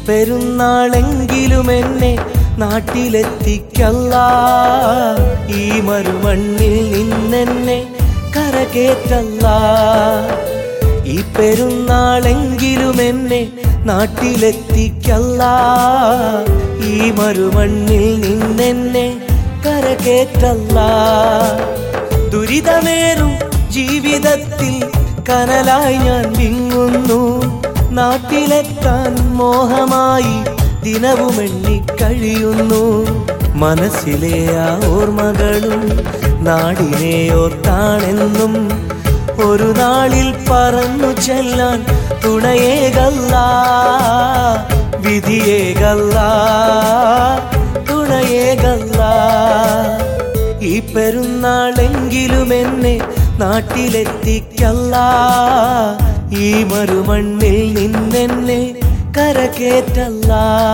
പെരുന്നാളെങ്കിലും എന്നെ നാട്ടിലെത്തിക്കല്ല ഈ മറുമണ്ണിൽ നിന്നെന്നെ കരകേറ്റല്ല ഈ പെരുന്നാളെങ്കിലും എന്നെ നാട്ടിലെത്തിക്കല്ല ഈ മറുമണ്ണിൽ നിന്നെന്നെ കരകേറ്റല്ല ദുരിതമേറും ജീവിതത്തിൽ കനലായി ഞാൻ വിങ്ങുന്നു നാട്ടിലെത്താൻ മോഹമായി ദിനവും എണ്ണിക്കഴിയുന്നു മനസ്സിലെ ആ ഓർമ്മകളും നാടിനെ ഓർത്താണെന്നും ഒരു നാളിൽ പറന്നു ചെല്ലാൻ തുണയേകല്ല വിധിയേകല്ല തുണയേകല്ല ഈ പെരുന്നാളെങ്കിലും എന്നെ നാട്ടിലെത്തിക്കല്ല ഈ മറുമണ്ണിൽ നിന്നെന്നെ കരകേറ്റല്ല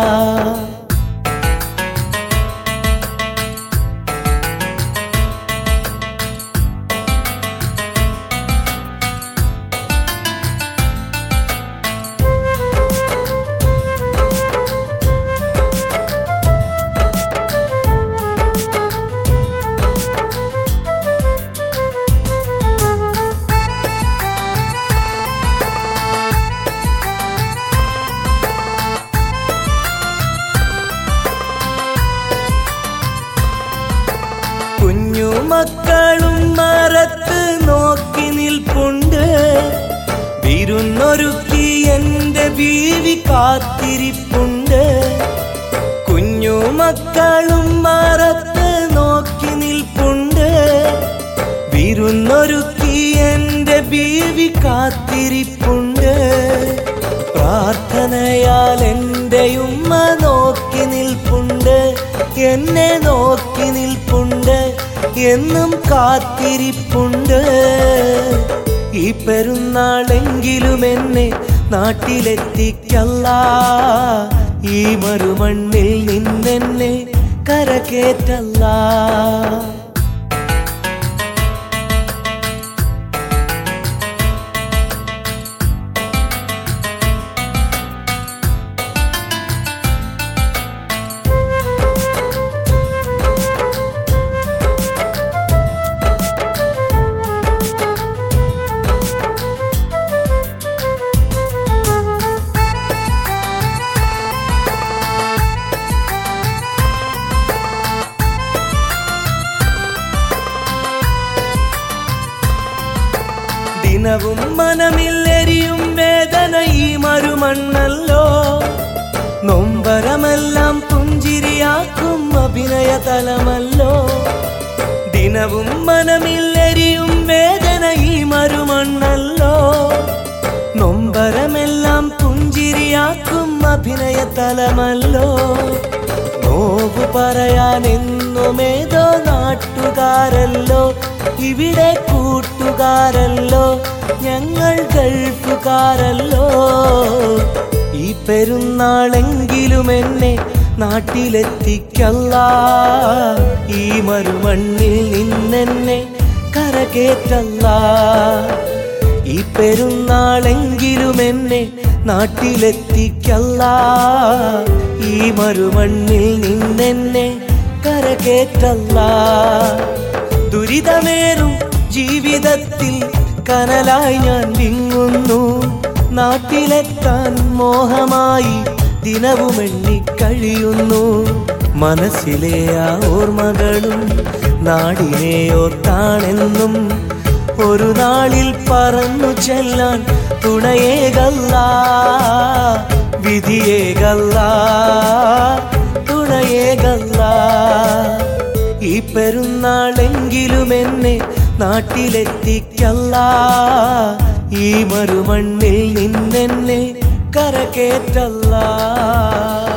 കുഞ്ഞു മക്കളും മറത്ത് നോക്കി നിൽപ്പുണ്ട് വിരുന്നൊരുക്കി എന്റെ ബീവി കാത്തിരിപ്പുണ്ട് കുഞ്ഞു മക്കളും മറത്ത് നോക്കി നിൽപ്പുണ്ട് വിരുന്നൊരുക്കി എന്റെ ബീവി കാത്തിരിപ്പുണ്ട് പ്രാർത്ഥനയാൽ എൻ്റെ ഉമ്മ നോക്കി നിൽപ്പുണ്ട് എന്നെ നോക്കി നിൽപ്പുണ്ട് എന്നും കാത്തിരിപ്പുണ്ട് ഈ പെരുന്നാളെങ്കിലും എന്നെ നാട്ടിലെത്തിക്കല്ല ഈ മറുമണ്ണിൽ നിന്നെന്നെ കരകേറ്റല്ല ദിനവും മനമില്ലെരിയും വേദന ഈ മറുമണ്ണല്ലോ നൊമ്പരമെല്ലാം പുഞ്ചിരിയാക്കും അഭിനയ തലമല്ലോ ദിനവും മനമില്ലെരിയും വേദന ഈ മറുമണ്ണല്ലോ നൊമ്പരമെല്ലാം പുഞ്ചിരിയാക്കും അഭിനയ തലമല്ലോ നോവ് പറയാൻ എന്നുമേതോ നാട്ടുകാരല്ലോ ഇവിടെ കൂട്ടുകാരല്ലോ ഞങ്ങൾ ഗൾഫുകാരല്ലോ ഈ പെരുന്നാളെങ്കിലും എന്നെ നാട്ടിലെത്തിക്കല്ല ഈ മറുമണ്ണിൽ നിന്നെന്നെ കരകേറ്റല്ല ഈ പെരുന്നാളെങ്കിലും എന്നെ നാട്ടിലെത്തിക്കല്ല ഈ മറുമണ്ണിൽ നിന്നെന്നെ കരകേറ്റല്ല ദുരിതമേറും ജീവിതത്തിൽ കനലായി ഞാൻ വിങ്ങുന്നു നാട്ടിലെത്താൻ മോഹമായി ദിനവും എണ്ണിക്കഴിയുന്നു മനസ്സിലെ ആ ഓർമ്മകളും നാടിനെ ഓർത്താണെന്നും ഒരു നാളിൽ പറന്നു ചെല്ലാൻ തുണയേകല്ല വിധിയേകല്ല തുണയേകല്ല ഈ പെരുന്നാളെങ്കിലും എന്നെ നാട്ടിലെത്തിക്കല്ല ഈ മറുമണ്ണിൽ നിന്നെന്നെ കരകേറ്റല്ല